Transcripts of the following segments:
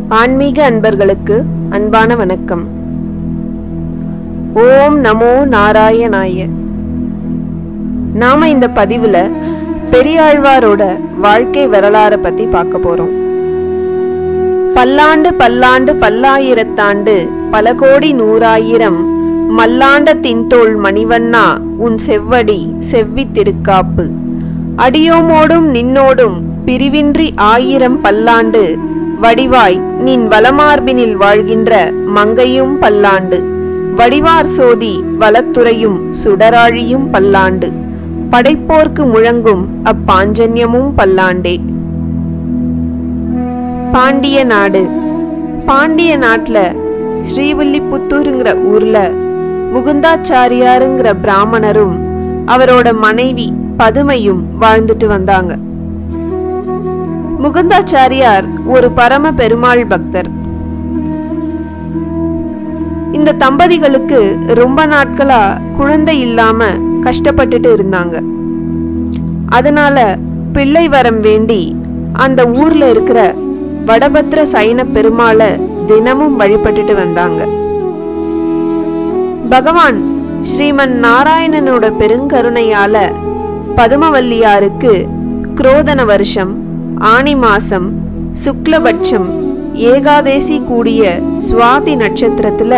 ஆன்மீக அன்பர்களுக்கு அன்பான வணக்கம் ஓம் நமோ நாராயணாய நாம இந்த பதிவுல பெரியாழ்வாரோட வாழ்க்கை வரலாறை பத்தி பார்க்க போறோம் பல்லாண்டு பல்லாண்டு பல்லாயிரத்தாண்டு பல கோடி நூறாயிரம் மல்லாண்ட தின்தோள் மணிவண்ணா உன் செவ்வடி செவ்வி திருக்காப்பு அடியோமோடும் நின்னோடும் பிரிவின்றி ஆயிரம் பல்லாண்டு வடிவாய் நின் வலமார்பினில் வாழ்கின்ற மங்கையும் பல்லாண்டு வடிவார் சோதி வலத்துறையும் சுடராழியும் பல்லாண்டு படைப்போர்க்கு முழங்கும் அப்பாஞ்சன்யமும் பல்லாண்டே பாண்டிய நாடு பாண்டிய நாட்டுல ஸ்ரீவில்லிபுத்தூருங்கிற ஊர்ல முகுந்தாச்சாரியாருங்கிற பிராமணரும் அவரோட மனைவி பதுமையும் வாழ்ந்துட்டு வந்தாங்க முகுந்தாச்சாரியார் ஒரு பரம பெருமாள் பக்தர் இந்த தம்பதிகளுக்கு ரொம்ப நாட்களா குழந்தை இல்லாம கஷ்டப்பட்டுட்டு இருந்தாங்க அதனால பிள்ளை வரம் வேண்டி அந்த ஊர்ல இருக்கிற வடபத்ர சைன பெருமாளை தினமும் வழிபட்டுட்டு வந்தாங்க பகவான் ஸ்ரீமன் நாராயணனோட பெருங்கருணையால பதுமவல்லியாருக்கு குரோதன வருஷம் ஆனி மாசம் சுக்லபட்சம் ஏகாதேசி கூடிய சுவாதி நட்சத்திரத்துல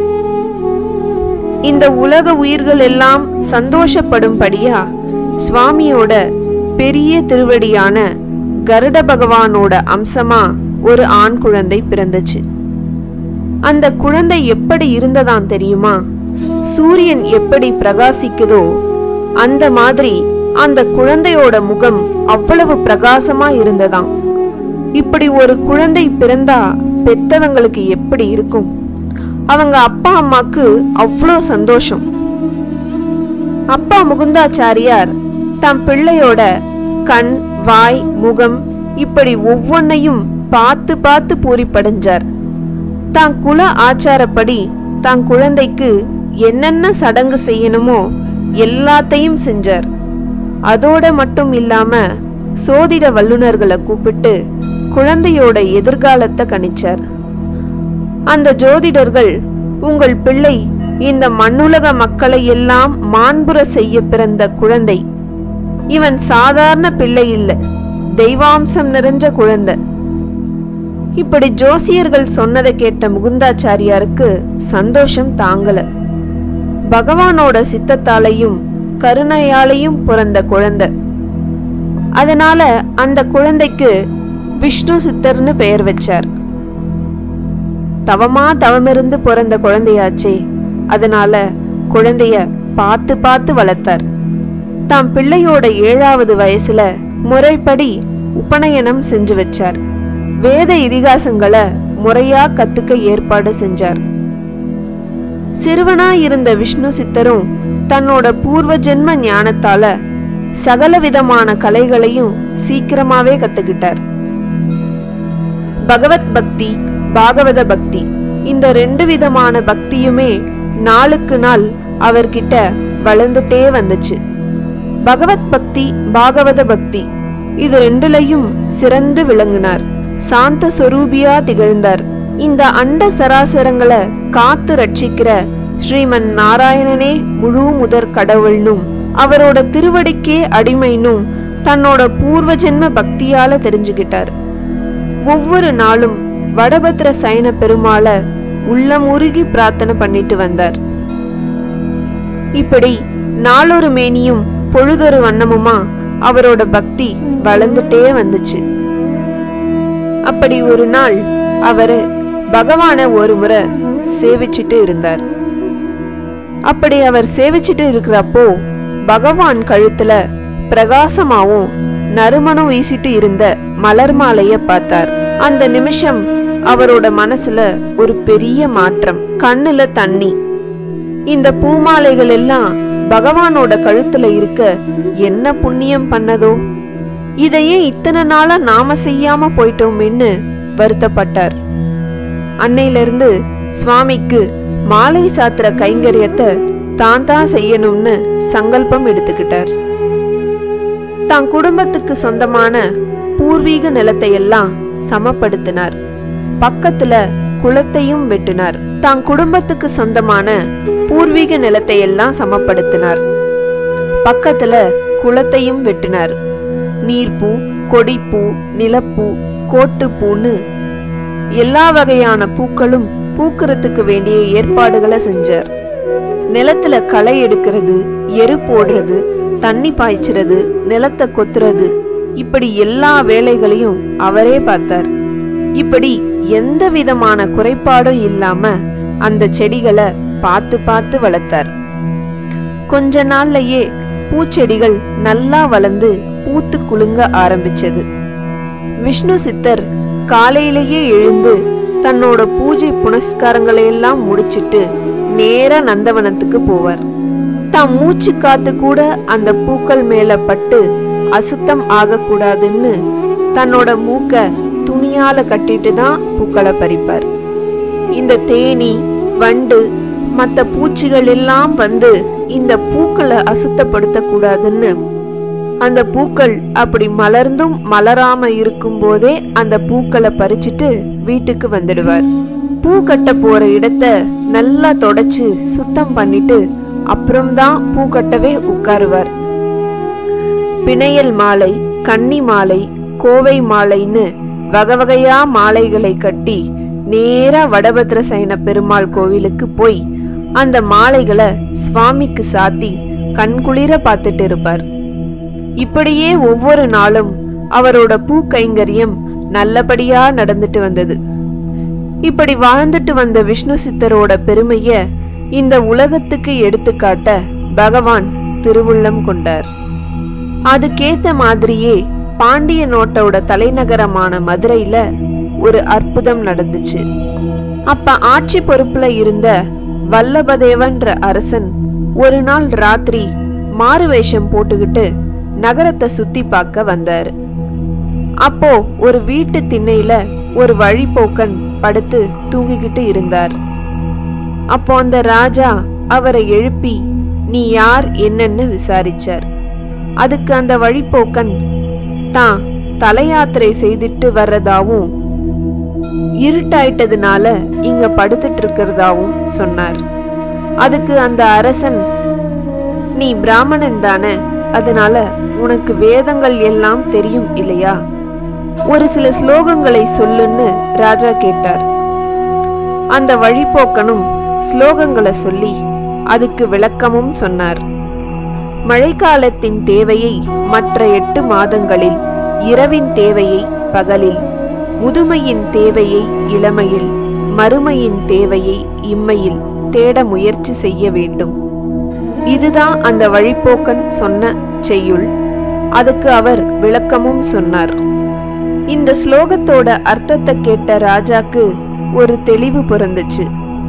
இந்த உலக உயிர்கள் எல்லாம் சந்தோஷப்படும்படியா சுவாமியோட பெரிய திருவடியான கருட பகவானோட அம்சமா ஒரு ஆண் குழந்தை பிறந்துச்சு அந்த குழந்தை எப்படி இருந்ததாம் தெரியுமா சூரியன் எப்படி பிரகாசிக்குதோ அந்த மாதிரி அந்த குழந்தையோட முகம் அவ்வளவு பிரகாசமா இருந்ததாம் இப்படி ஒரு குழந்தை பிறந்தா பெத்தவங்களுக்கு எப்படி இருக்கும் அவங்க அப்பா அம்மாக்கு அவ்வளோ சந்தோஷம் அப்பா முகுந்தாச்சாரியார் தம் பிள்ளையோட கண் வாய் முகம் இப்படி ஒவ்வொன்னையும் பார்த்து பார்த்து பூரிப்படைஞ்சார் தான் குல ஆச்சாரப்படி தான் குழந்தைக்கு என்னென்ன சடங்கு செய்யணுமோ எல்லாத்தையும் செஞ்சார் அதோட மட்டும் இல்லாம சோதிட வல்லுனர்களை கூப்பிட்டு குழந்தையோட எதிர்காலத்தை கணிச்சார் அந்த ஜோதிடர்கள் உங்கள் பிள்ளை இந்த மண்ணுலக மக்களை எல்லாம் மாண்புற செய்ய பிறந்த குழந்தை இவன் சாதாரண பிள்ளை இல்ல தெய்வாம்சம் நிறைஞ்ச குழந்தை இப்படி ஜோசியர்கள் சொன்னதை கேட்ட முகுந்தாச்சாரியாருக்கு சந்தோஷம் தாங்கல பகவானோட சித்தத்தாலையும் கருணையாலையும் பிறந்த குழந்தை அதனால அந்த குழந்தைக்கு விஷ்ணு சித்தர்னு பெயர் வச்சார் தவமா தவமிருந்து பிறந்த குழந்தையாச்சே அதனால குழந்தைய பார்த்து பார்த்து வளர்த்தார் தாம் பிள்ளையோட ஏழாவது வயசுல முறைப்படி உபநயனம் செஞ்சு வச்சார் வேத இதிகாசங்களை முறையா கத்துக்க ஏற்பாடு செஞ்சார் சிறுவனா இருந்த விஷ்ணு சித்தரும் தன்னோட பூர்வ ஜென்ம ஞானத்தால சகல விதமான கலைகளையும் சீக்கிரமாவே கத்துக்கிட்டார் பகவத் பக்தி பாகவத பக்தி இந்த ரெண்டு விதமான பக்தியுமே நாளுக்கு நாள் அவர்கிட்ட வளர்ந்துட்டே வந்துச்சு பகவத் பக்தி பாகவத பக்தி இது ரெண்டுலையும் சிறந்து விளங்கினார் சாந்த சொரூபியா திகழ்ந்தார் இந்த அண்ட சராசரங்களை காத்து ரட்சிக்கிற ஸ்ரீமன் நாராயணனே முழு முதற் கடவுள்னும் அவரோட திருவடிக்கே அடிமைனும் தன்னோட பூர்வ ஜென்ம பக்தியால தெரிஞ்சுக்கிட்டார் ஒவ்வொரு நாளும் வடபத்ர சைன பெருமாள உள்ளமுருகி பிரார்த்தனை பண்ணிட்டு வந்தார் இப்படி நாளொரு மேனியும் பொழுதொரு வண்ணமுமா அவரோட பக்தி வளர்ந்துட்டே வந்துச்சு அப்படி ஒரு நாள் அவரு பகவான ஒரு முறை சேவிச்சிட்டு இருந்தார் அப்படி அவர் சேவிச்சிட்டு இருக்கிறப்போ பகவான் கழுத்துல பிரகாசமாவும் நறுமணம் வீசிட்டு இருந்த மலர் மாலைய பார்த்தார் அந்த நிமிஷம் அவரோட மனசுல ஒரு பெரிய மாற்றம் கண்ணுல தண்ணி இந்த பூமாலைகள் எல்லாம் பகவானோட கழுத்துல இருக்க என்ன புண்ணியம் பண்ணதோ இதையே இத்தனை நாளா நாம செய்யாம போயிட்டோமேன்னு வருத்தப்பட்டார் அன்னையிலிருந்து சுவாமிக்கு மாலை சாத்திர கைங்கரியத்தை தான் தான் செய்யணும்னு சங்கல்பம் எடுத்துக்கிட்டார் தான் குடும்பத்துக்கு சொந்தமான பூர்வீக நிலத்தை எல்லாம் சமப்படுத்தினார் பக்கத்துல குளத்தையும் வெட்டினார் தான் குடும்பத்துக்கு சொந்தமான பூர்வீக நிலத்தை எல்லாம் சமப்படுத்தினார் பக்கத்துல குளத்தையும் வெட்டினார் நீர்ப்பூ கொடிப்பூ நிலப்பூ கோட்டுப்பூன்னு எல்லா வகையான பூக்களும் பூக்கிறதுக்கு வேண்டிய ஏற்பாடுகளை செஞ்சார் நிலத்துல களை எடுக்கிறது எரு போடுறது தண்ணி பாய்ச்சுறது நிலத்தை கொத்துறது இப்படி எல்லா வேலைகளையும் அவரே பார்த்தார் இப்படி எந்த விதமான குறைபாடும் இல்லாம அந்த செடிகளை பார்த்து பார்த்து வளர்த்தார் கொஞ்ச நாள்லயே பூச்செடிகள் நல்லா வளர்ந்து பூத்து குலுங்க ஆரம்பிச்சது விஷ்ணு சித்தர் காலையிலேயே எழுந்து தன்னோட பூஜை புனஸ்காரங்களை எல்லாம் முடிச்சிட்டு நேரா நந்தவனத்துக்கு போவார் தான் மூச்சு காத்து கூட அந்த பூக்கள் மேல பட்டு அசுத்தம் ஆகக்கூடாதுன்னு தன்னோட மூக்க துணியால கட்டிட்டு தான் பூக்களை பறிப்பார் இந்த தேனி வண்டு மத்த பூச்சிகள் எல்லாம் வந்து இந்த பூக்களை அசுத்தப்படுத்த கூடாதுன்னு அந்த பூக்கள் அப்படி மலர்ந்தும் மலராம இருக்கும் போதே அந்த பூக்களை பறிச்சுட்டு வீட்டுக்கு வந்துடுவார் பூ கட்ட போற இடத்த நல்லா தொடச்சு சுத்தம் பண்ணிட்டு அப்புறம்தான் பூ கட்டவே உட்காருவார் பிணையல் மாலை கன்னி மாலை கோவை மாலைன்னு வகை வகையா மாலைகளை கட்டி நேரா வடபத்ர சைன பெருமாள் கோவிலுக்கு போய் அந்த மாலைகளை சுவாமிக்கு சாத்தி கண்குளிர பார்த்துட்டு இருப்பார் இப்படியே ஒவ்வொரு நாளும் அவரோட பூ கைங்கரியம் நல்லபடியா நடந்துட்டு வந்தது இப்படி வாழ்ந்துட்டு வந்த விஷ்ணு சித்தரோட பெருமைய இந்த உலகத்துக்கு எடுத்துக்காட்ட பகவான் திருவுள்ளம் கொண்டார் அதுக்கேத்த மாதிரியே பாண்டிய நாட்டோட தலைநகரமான மதுரையில ஒரு அற்புதம் நடந்துச்சு அப்ப ஆட்சி பொறுப்புல இருந்த வல்லபதேவன்ற அரசன் ஒரு நாள் ராத்திரி மாறு வேஷம் போட்டுக்கிட்டு நகரத்தை சுத்தி பார்க்க வந்தாரு அப்போ ஒரு வீட்டு திண்ணையில ஒரு வழிபோக்கன் படுத்து தூங்கிக்கிட்டு இருந்தார் அப்போ அந்த ராஜா அவரை எழுப்பி நீ யார் என்னன்னு விசாரிச்சார் அதுக்கு அந்த வழிபோக்கன் தான் தல யாத்திரை செய்துட்டு வர்றதாவும் இருட்டாயிட்டதுனால இங்க படுத்துட்டு இருக்கிறதாவும் சொன்னார் அதுக்கு அந்த அரசன் நீ பிராமணன் தானே அதனால உனக்கு வேதங்கள் எல்லாம் தெரியும் இல்லையா ஒரு சில ஸ்லோகங்களை சொல்லுன்னு ராஜா கேட்டார் அந்த வழிபோக்கனும் ஸ்லோகங்களை சொல்லி அதுக்கு விளக்கமும் சொன்னார் மழைக்காலத்தின் தேவையை மற்ற எட்டு மாதங்களில் இரவின் தேவையை பகலில் முதுமையின் தேவையை இளமையில் மறுமையின் தேவையை இம்மையில் தேட முயற்சி செய்ய வேண்டும் இதுதான் அந்த வழிபோக்கன் சொன்ன செய்யுள் அதுக்கு அவர் விளக்கமும் சொன்னார் இந்த ஸ்லோகத்தோட அர்த்தத்தை கேட்ட ராஜாக்கு ஒரு தெளிவு பிறந்துச்சு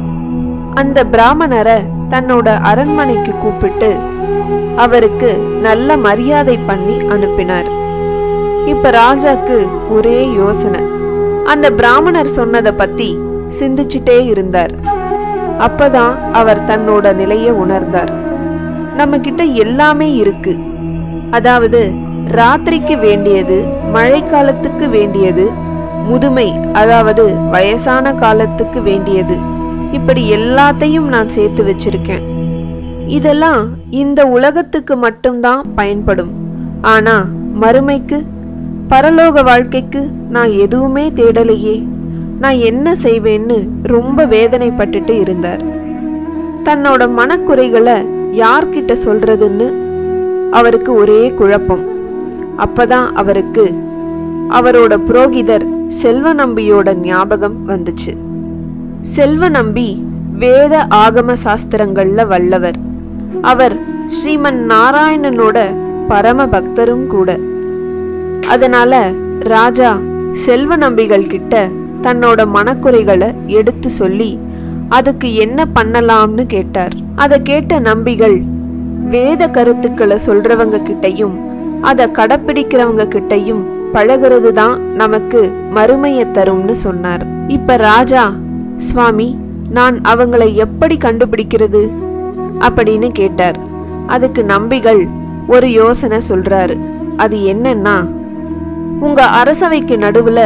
அந்த பிராமணரை தன்னோட அரண்மனைக்கு கூப்பிட்டு அவருக்கு நல்ல மரியாதை பண்ணி அனுப்பினார் இப்ப ராஜாக்கு ஒரே யோசனை அந்த பிராமணர் சொன்னதை பத்தி சிந்திச்சிட்டே இருந்தார் அப்பதான் அவர் தன்னோட நிலைய உணர்ந்தார் நம்ம கிட்ட எல்லாமே இருக்கு அதாவது ராத்திரிக்கு வேண்டியது மழைக்காலத்துக்கு வேண்டியது முதுமை அதாவது வயசான காலத்துக்கு வேண்டியது இப்படி எல்லாத்தையும் நான் சேர்த்து வச்சிருக்கேன் இதெல்லாம் இந்த உலகத்துக்கு மட்டும்தான் பயன்படும் ஆனா மறுமைக்கு பரலோக வாழ்க்கைக்கு நான் எதுவுமே தேடலையே நான் என்ன செய்வேன்னு ரொம்ப வேதனைப்பட்டுட்டு இருந்தார் தன்னோட மனக்குறைகளை யார்கிட்ட சொல்றதுன்னு அவருக்கு ஒரே குழப்பம் அப்பதான் அவருக்கு அவரோட புரோகிதர் செல்வ நம்பியோட ஞாபகம் வந்துச்சு செல்வ நம்பி வேத ஆகம சாஸ்திரங்கள்ல வல்லவர் அவர் ஸ்ரீமன் நாராயணனோட பரம பக்தரும் கூட அதனால ராஜா செல்வ நம்பிகள் கிட்ட தன்னோட மனக்குறைகளை எடுத்து சொல்லி அதுக்கு என்ன பண்ணலாம்னு கேட்டார் அதை கேட்ட நம்பிகள் வேத கருத்துக்களை சொல்றவங்க கிட்டயும் அதை கடைப்பிடிக்கிறவங்க கிட்டயும் பழகிறது தான் நமக்கு மறுமையை தரும்னு சொன்னார் இப்ப ராஜா சுவாமி நான் அவங்களை எப்படி கண்டுபிடிக்கிறது அப்படின்னு கேட்டார் அதுக்கு நம்பிகள் ஒரு யோசனை சொல்றாரு அது என்னன்னா உங்க அரசவைக்கு நடுவுல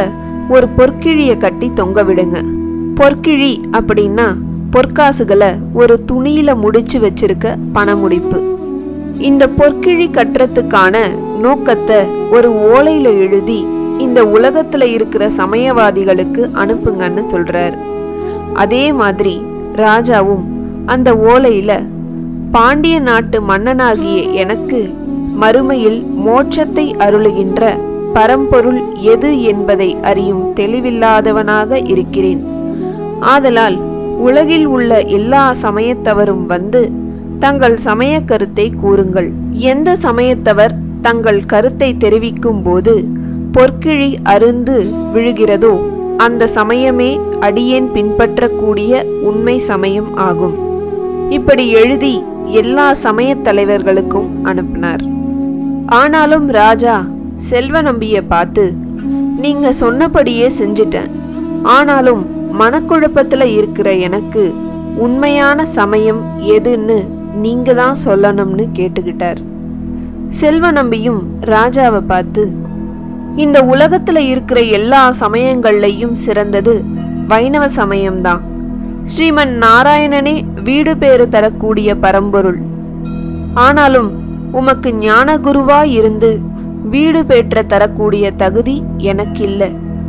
ஒரு பொற்கிழிய கட்டி தொங்க விடுங்க பொற்கிழி அப்படின்னா பொற்காசுகளை ஒரு துணியில முடிச்சு வச்சிருக்க பணமுடிப்பு இந்த பொற்கிழி கட்டுறதுக்கான நோக்கத்தை ஒரு ஓலையில எழுதி இந்த உலகத்துல இருக்கிற சமயவாதிகளுக்கு அனுப்புங்கன்னு சொல்றார் அதே மாதிரி ராஜாவும் அந்த ஓலையில பாண்டிய நாட்டு மன்னனாகிய எனக்கு மறுமையில் மோட்சத்தை அருளுகின்ற பரம்பொருள் எது என்பதை அறியும் தெளிவில்லாதவனாக இருக்கிறேன் ஆதலால் உலகில் உள்ள எல்லா சமயத்தவரும் வந்து தங்கள் சமய கருத்தை கூறுங்கள் எந்த சமயத்தவர் தங்கள் கருத்தை தெரிவிக்கும் போது பொற்கிழி அருந்து விழுகிறதோ அந்த சமயமே அடியேன் பின்பற்றக்கூடிய உண்மை சமயம் ஆகும் இப்படி எழுதி எல்லா சமயத் தலைவர்களுக்கும் அனுப்பினார் ஆனாலும் ராஜா செல்வ நம்பிய பார்த்து நீங்க சொன்னபடியே செஞ்சிட்டேன் ஆனாலும் மனக்குழப்பத்துல இருக்கிற எனக்கு உண்மையான சமயம் எதுன்னு நீங்க தான் சொல்லணும்னு கேட்டுக்கிட்டார் செல்வ நம்பியும் ராஜாவை பார்த்து இந்த உலகத்துல இருக்கிற எல்லா சமயங்கள்லையும் சிறந்தது வைணவ சமயம்தான் ஸ்ரீமன் நாராயணனே வீடு பேறு தரக்கூடிய பரம்பொருள் ஆனாலும் உமக்கு ஞான குருவாய் இருந்து வீடு பெற்ற தரக்கூடிய தகுதி எனக்கு இல்ல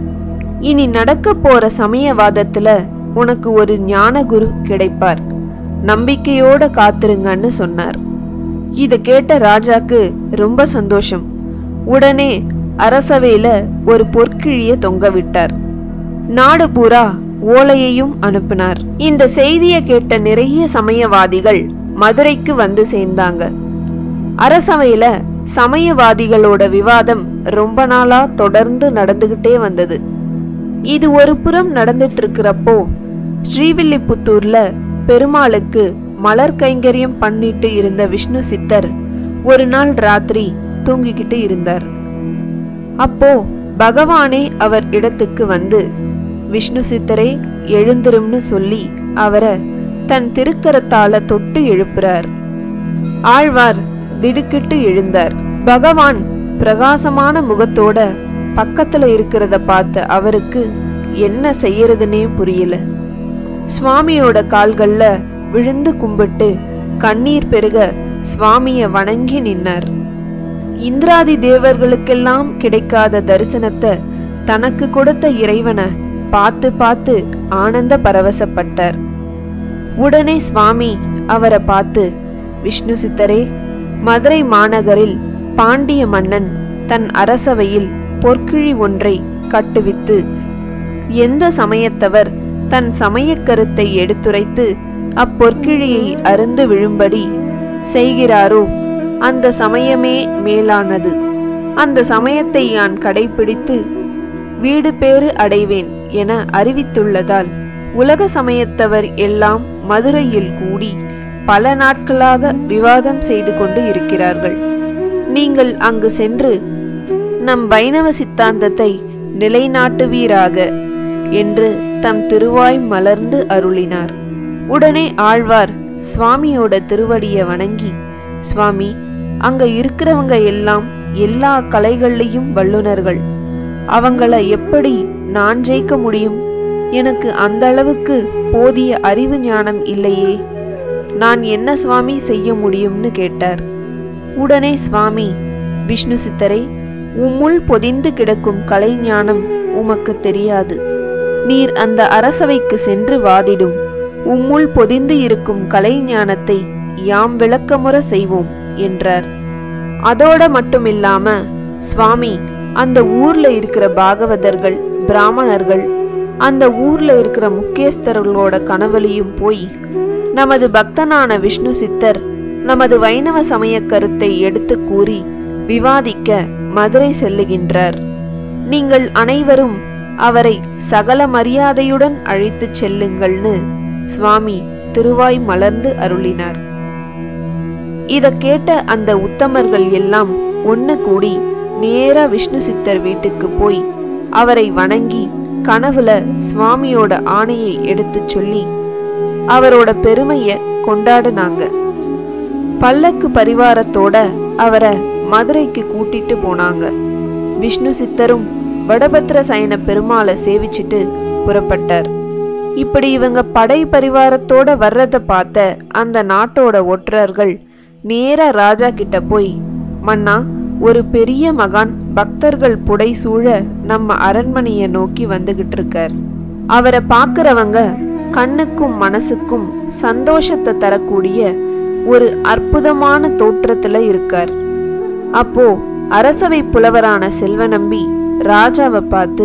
இனி நடக்க போற சமயவாதத்துல உனக்கு ஒரு ஞான குரு கிடைப்பார் நம்பிக்கையோட காத்திருங்கன்னு சொன்னார் இத கேட்ட ராஜாக்கு ரொம்ப சந்தோஷம் உடனே அரசவையில ஒரு பொற்கிழிய தொங்க விட்டார் நாடு பூரா ஓலையையும் அனுப்பினார் இந்த செய்தியை கேட்ட நிறைய சமயவாதிகள் மதுரைக்கு வந்து சேர்ந்தாங்க அரசவையில சமயவாதிகளோட விவாதம் ரொம்ப நாளா தொடர்ந்து நடந்துகிட்டே வந்தது இது ஒரு புறம் நடந்துட்டு இருக்கிறப்போ ஸ்ரீவில்லிபுத்தூர்ல பெருமாளுக்கு மலர் கைங்கரியம் பண்ணிட்டு இருந்த விஷ்ணு சித்தர் ஒரு நாள் ராத்திரி தூங்கிக்கிட்டு இருந்தார் அப்போ பகவானே அவர் இடத்துக்கு வந்து விஷ்ணு சித்தரே எழுந்திரும்னு சொல்லி அவரை தன் திருக்கரத்தால தொட்டு எழுப்புறார் ஆழ்வார் திடுக்கிட்டு எழுந்தார் பகவான் பிரகாசமான முகத்தோட பக்கத்துல இருக்கிறத பார்த்த அவருக்கு என்ன செய்யறதுனே புரியல சுவாமியோட கால்கள்ல விழுந்து கும்பிட்டு கண்ணீர் பெருக சுவாமிய வணங்கி நின்னார் இந்திராதி தேவர்களுக்கெல்லாம் கிடைக்காத தரிசனத்தை தனக்கு கொடுத்த இறைவனை பார்த்து பார்த்து ஆனந்த பரவசப்பட்டார் உடனே சுவாமி அவரை பார்த்து விஷ்ணு சித்தரே மதுரை மாநகரில் பாண்டிய மன்னன் தன் அரசவையில் பொற்கிழி ஒன்றை கட்டுவித்து எந்த சமயத்தவர் தன் சமயக் கருத்தை எடுத்துரைத்து அப்பொற்கிழியை அருந்து விழும்படி செய்கிறாரோ அந்த சமயமே மேலானது அந்த சமயத்தை யான் கடைபிடித்து வீடு பேறு அடைவேன் என அறிவித்துள்ளதால் உலக சமயத்தவர் எல்லாம் மதுரையில் கூடி பல நாட்களாக விவாதம் செய்து கொண்டு இருக்கிறார்கள் நீங்கள் அங்கு சென்று நம் வைணவ சித்தாந்தத்தை நிலைநாட்டுவீராக என்று தம் திருவாய் மலர்ந்து அருளினார் உடனே ஆழ்வார் சுவாமியோட திருவடிய வணங்கி சுவாமி அங்க இருக்கிறவங்க எல்லாம் எல்லா கலைகள்லையும் வல்லுனர்கள் அவங்கள எப்படி நான் ஜெயிக்க முடியும் எனக்கு அந்த அளவுக்கு போதிய அறிவு ஞானம் இல்லையே நான் என்ன சுவாமி செய்ய முடியும்னு கேட்டார் உடனே சுவாமி விஷ்ணு சித்தரை உம்முள் பொதிந்து கிடக்கும் கலை ஞானம் உமக்கு தெரியாது நீர் அந்த அரசவைக்கு சென்று வாதிடும் உம்முள் பொதிந்து இருக்கும் கலை ஞானத்தை யாம் விளக்கமுற செய்வோம் என்றார் அதோட மட்டுமில்லாம சுவாமி அந்த ஊர்ல இருக்கிற பாகவதர்கள் பிராமணர்கள் அந்த ஊர்ல இருக்கிற முக்கியஸ்தர்களோட கனவழியும் போய் நமது பக்தனான விஷ்ணு சித்தர் நமது வைணவ சமய கருத்தை எடுத்து கூறி விவாதிக்க மதுரை செல்லுகின்றார் நீங்கள் அனைவரும் அவரை சகல மரியாதையுடன் அழைத்துச் செல்லுங்கள்னு சுவாமி திருவாய் மலர்ந்து அருளினார் இத கேட்ட அந்த உத்தமர்கள் எல்லாம் ஒண்ணு கூடி நேரா விஷ்ணு சித்தர் வீட்டுக்கு போய் அவரை வணங்கி கனவுல சுவாமியோட ஆணையை எடுத்துச் சொல்லி அவரோட பெருமைய கொண்டாடுனாங்க பல்லக்கு பரிவாரத்தோட அவரை மதுரைக்கு கூட்டிட்டு போனாங்க விஷ்ணு சித்தரும் வடபத்திர சயன பெருமாளை சேவிச்சிட்டு புறப்பட்டார் இப்படி இவங்க படை பரிவாரத்தோட வர்றத பார்த்த அந்த நாட்டோட ஒற்றர்கள் நேரா ராஜா கிட்ட போய் மன்னா ஒரு பெரிய மகான் பக்தர்கள் புடை சூழ நம்ம அரண்மனைய நோக்கி வந்துகிட்டு இருக்கார் அவரை பார்க்கறவங்க கண்ணுக்கும் மனசுக்கும் சந்தோஷத்தை தரக்கூடிய ஒரு அற்புதமான தோற்றத்துல இருக்கார் அப்போ அரசவை புலவரான செல்வநம்பி ராஜாவை பார்த்து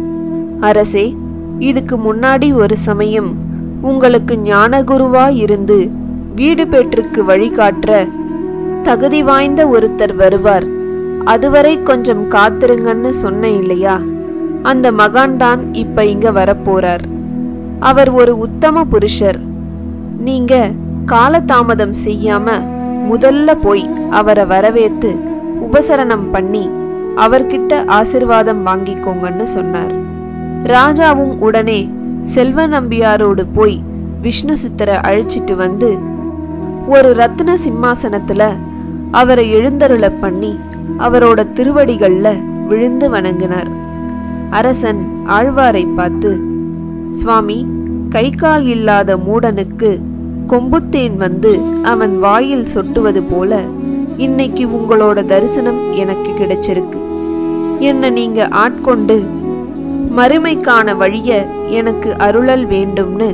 அரசே இதுக்கு முன்னாடி ஒரு சமயம் உங்களுக்கு ஞானகுருவா இருந்து வீடு பெற்றுக்கு வழிகாட்டுற தகுதி வாய்ந்த ஒருத்தர் வருவார் அதுவரை கொஞ்சம் காத்திருங்கன்னு சொன்னேன் இல்லையா அந்த மகான் தான் இப்ப இங்க வரப்போறார் அவர் ஒரு உத்தம புருஷர் நீங்க காலதாமதம் செய்யாம முதல்ல போய் அவரை வரவேத்து உபசரணம் பண்ணி அவர்கிட்ட ஆசிர்வாதம் வாங்கிக்கோங்கன்னு சொன்னார் ராஜாவும் உடனே செல்வ நம்பியாரோடு போய் விஷ்ணு சித்தரை அழைச்சிட்டு வந்து ஒரு ரத்தின சிம்மாசனத்துல அவரை எழுந்தருள பண்ணி அவரோட திருவடிகள்ல விழுந்து வணங்கினார் அரசன் ஆழ்வாரை பார்த்து சுவாமி கை கால் இல்லாத மூடனுக்கு கொம்புத்தேன் வந்து அவன் வாயில் சொட்டுவது போல இன்னைக்கு உங்களோட தரிசனம் எனக்கு கிடைச்சிருக்கு என்ன நீங்க ஆட்கொண்டு மறுமைக்கான வழிய எனக்கு அருளல் வேண்டும்னு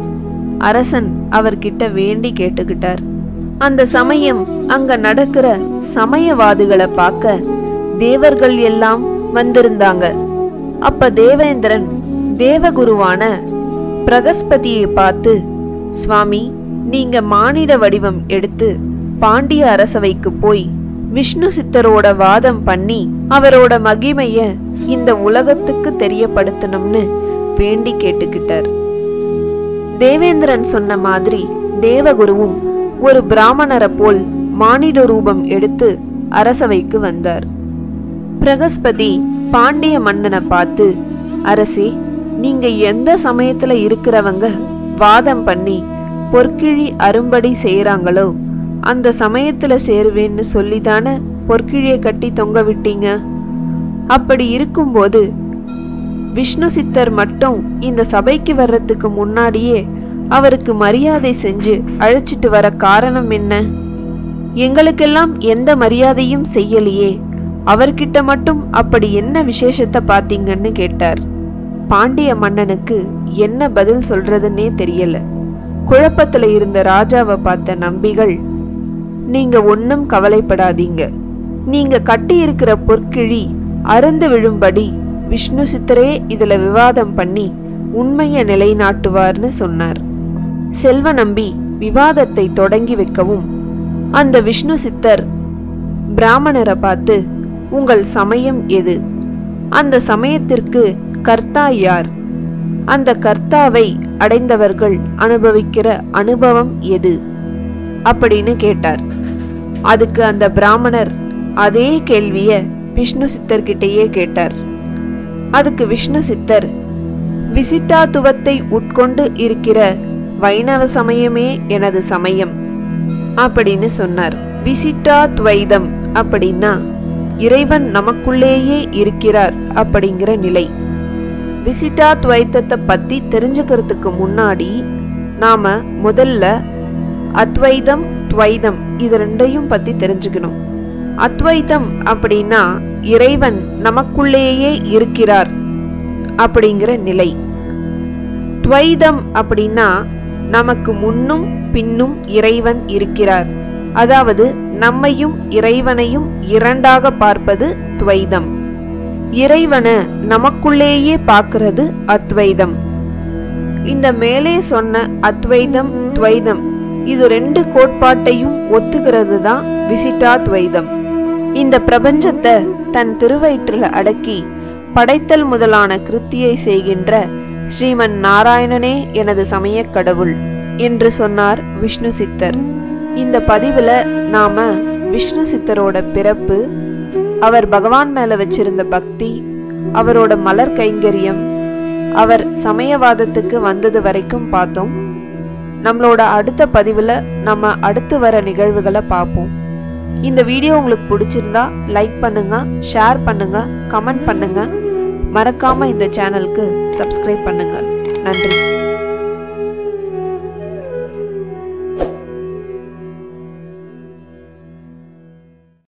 அரசன் அவர்கிட்ட வேண்டி கேட்டுக்கிட்டார் அந்த சமயம் அங்க நடக்கிற சமயவாதிகளை பார்க்க தேவர்கள் எல்லாம் வந்திருந்தாங்க அப்ப தேவேந்திரன் தேவகுருவான பிரகஸ்பதியை பார்த்து சுவாமி நீங்க மானிட வடிவம் எடுத்து பாண்டிய அரசவைக்கு போய் விஷ்ணு சித்தரோட வாதம் பண்ணி அவரோட மகிமைய இந்த உலகத்துக்கு தெரியப்படுத்தணும்னு வேண்டி கேட்டுக்கிட்டார் தேவேந்திரன் சொன்ன மாதிரி தேவகுருவும் ஒரு பிராமணரை போல் மானிட ரூபம் எடுத்து அரசவைக்கு வந்தார் பிரகஸ்பதி பாண்டிய மன்னனை பார்த்து அரசே நீங்க எந்த சமயத்துல இருக்கிறவங்க வாதம் பண்ணி பொற்கிழி அரும்படி செய்யறாங்களோ அந்த சமயத்துல சேருவேன்னு சொல்லிதானே பொற்கிழியை கட்டி தொங்க விட்டீங்க அப்படி இருக்கும்போது விஷ்ணு சித்தர் மட்டும் இந்த சபைக்கு வர்றதுக்கு முன்னாடியே அவருக்கு மரியாதை செஞ்சு அழைச்சிட்டு வர காரணம் என்ன எங்களுக்கெல்லாம் எந்த மரியாதையும் செய்யலையே அவர்கிட்ட மட்டும் அப்படி என்ன விசேஷத்தை பார்த்தீங்கன்னு கேட்டார் பாண்டிய மன்னனுக்கு என்ன பதில் சொல்றதுன்னே தெரியல குழப்பத்துல இருந்த ராஜாவை பார்த்த நம்பிகள் நீங்க ஒன்னும் கவலைப்படாதீங்க நீங்க கட்டி இருக்கிற பொற்கிழி அருந்து விழும்படி விஷ்ணு சித்தரே இதுல விவாதம் பண்ணி உண்மையை நிலைநாட்டுவார்னு சொன்னார் செல்வ நம்பி விவாதத்தை தொடங்கி வைக்கவும் அந்த விஷ்ணு சித்தர் பிராமணரை பார்த்து உங்கள் சமயம் எது அந்த சமயத்திற்கு கர்த்தா யார் அந்த கர்த்தாவை அடைந்தவர்கள் அனுபவிக்கிற அனுபவம் எது அப்படின்னு கேட்டார் அதுக்கு அந்த பிராமணர் அதே கேள்விய விஷ்ணு சித்தர்கிட்டயே கேட்டார் அதுக்கு விஷ்ணு சித்தர் விசிட்டாத்துவத்தை உட்கொண்டு இருக்கிற வைணவ சமயமே எனது சமயம் அப்படின்னு சொன்னார் விசிட்டா துவைதம் அப்படின்னா இறைவன் நமக்குள்ளேயே இருக்கிறார் அப்படிங்கிற நிலை விசிட்டா துவைத்தத்தை பத்தி தெரிஞ்சுக்கிறதுக்கு முன்னாடி நாம முதல்ல அத்வைதம் துவைதம் இது ரெண்டையும் பத்தி தெரிஞ்சுக்கணும் அத்வைதம் அப்படின்னா இறைவன் நமக்குள்ளேயே இருக்கிறார் அப்படிங்கிற நிலை துவைதம் அப்படின்னா நமக்கு முன்னும் பின்னும் இறைவன் இருக்கிறார் அதாவது நம்மையும் இறைவனையும் இரண்டாக பார்ப்பது துவைதம் இறைவனை நமக்குள்ளேயே பார்க்கிறது அத்வைதம் இந்த மேலே சொன்ன அத்வைதம் துவைதம் இது ரெண்டு கோட்பாட்டையும் ஒத்துக்கிறது தான் விசிட்டா துவைதம் இந்த பிரபஞ்சத்தை தன் திருவயிற்றில் அடக்கி படைத்தல் முதலான கிருத்தியை செய்கின்ற ஸ்ரீமன் நாராயணனே எனது சமயக் கடவுள் என்று சொன்னார் விஷ்ணு சித்தர் இந்த பதிவுல நாம விஷ்ணு சித்தரோட பிறப்பு அவர் பகவான் மேல வச்சிருந்த பக்தி அவரோட மலர் கைங்கரியம் அவர் சமயவாதத்துக்கு வந்தது வரைக்கும் பார்த்தோம் நம்மளோட அடுத்த பதிவுல நம்ம அடுத்து வர நிகழ்வுகளை பார்ப்போம் இந்த வீடியோ உங்களுக்கு பிடிச்சிருந்தா லைக் பண்ணுங்க ஷேர் பண்ணுங்க கமெண்ட் பண்ணுங்க மறக்காம இந்த சேனலுக்கு சப்ஸ்கிரைப் பண்ணுங்க நன்றி